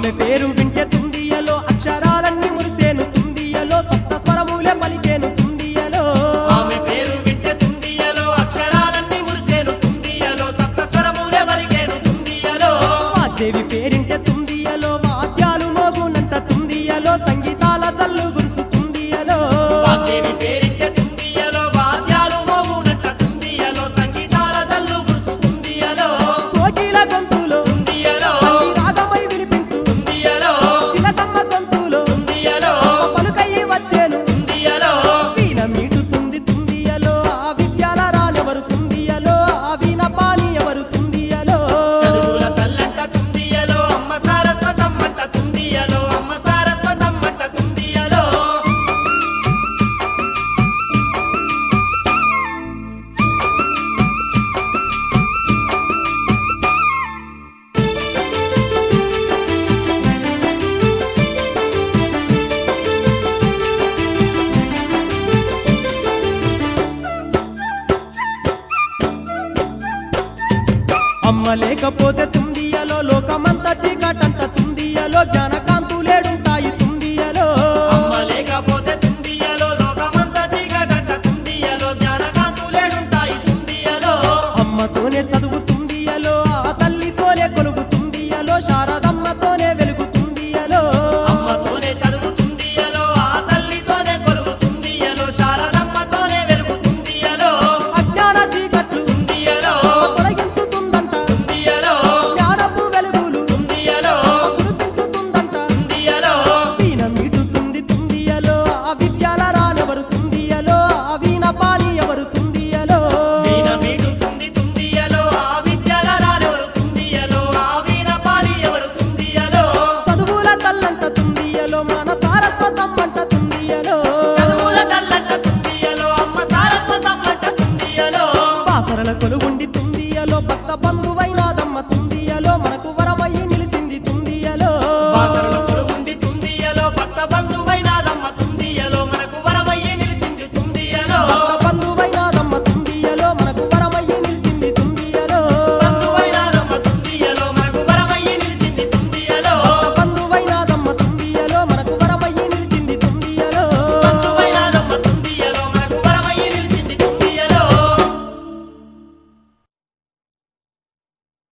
ఆమె పేరు వింటే తుందియలో అక్షరాలన్నీ మురిసేను తుందియలో సప్త స్వరములే పలికేను తుందియలో ఆమె పేరు వింటే తుండియలో అక్షరాలన్నీ మురిసేను తుండియలో సప్తస్వరములే పలికేను తుండియలో వాగ్దేవి పేరింటే తుందియలో వాద్యాలు మోగునంట తుందియలో సంగీతాల చల్లు గురుసు తుందియలో వాగ్దేవి పేరింటే తుండియలో వాద్యాలు మోగునట్ట తుండియలో సంగీతాల జల్లు గురుసు తుండియలో కోకిల గొంతులో తుండియలో తల్లి రాగమై వినిపించు తుండియలో చిలకమ్మ గొంతులో తుండియలో పలుకయ్యి వచ్చేను తుండియలో వీణ మీటుతుంది తుందియలో ఆ విద్యాల రానెవరు తుందియలో ఆ వీణ పాని ఎవరు తుందియలో చదువుల తల్లంట తుండియలో అమ్మ సారస్వతమ్మంట తుండియలో అమ్మ సారస్వతమ్మంట తుండియలో అమ్మ లేకపోతే తుందియలో లోకమంతా చీకటంట తుందియలో జ్ఞానకాంతులేడుంటాయి తుందియలో అమ్మ లేకపోతే తుండియలో లోకమంతా చీకటంట తుండియలో జ్ఞానకాంతులేడుంటాయి తుండియలో అమ్మతోనే చదువు తుందియలో ఆ తల్లితోనే కొలుగు తుందియలో శారదమ్మతోనే వెలుగు తుందియలో అమ్మతోనే చదువు తుండియలో ఆ తల్లితోనే కొలువు తుండియలో శారదమ్మతోనే వెలుగు తుండియలో అజ్ఞాన చీకట్లు తుండియలో తొలగించుతుందంట తుండియలో జ్ఞానపు వెలుగులు తుండియలో కురిపించుతుందంట తుండియలో వీణ మీటుతుంది తుందియలో ఆ విద్యాల రానెవరు తుందియలో ఆ వీణ పాని ఎవరు తుందియలో వీణ మీటుతుంది తుండియలో ఆ విద్యల రానెవరు తుండియలో ఆ వీణ పాలి ఎవరు తుండియలో చదువుల తల్లంట తుందియలో మన సారస్వతమ్మంట తుందియలో చదువుల తల్లంట తుండియలో అమ్మ సారస్వతమ్మంట తుండియలో బాసరల కొలుగుండి తుందియలో భక్త బంధువైనాదమ్మ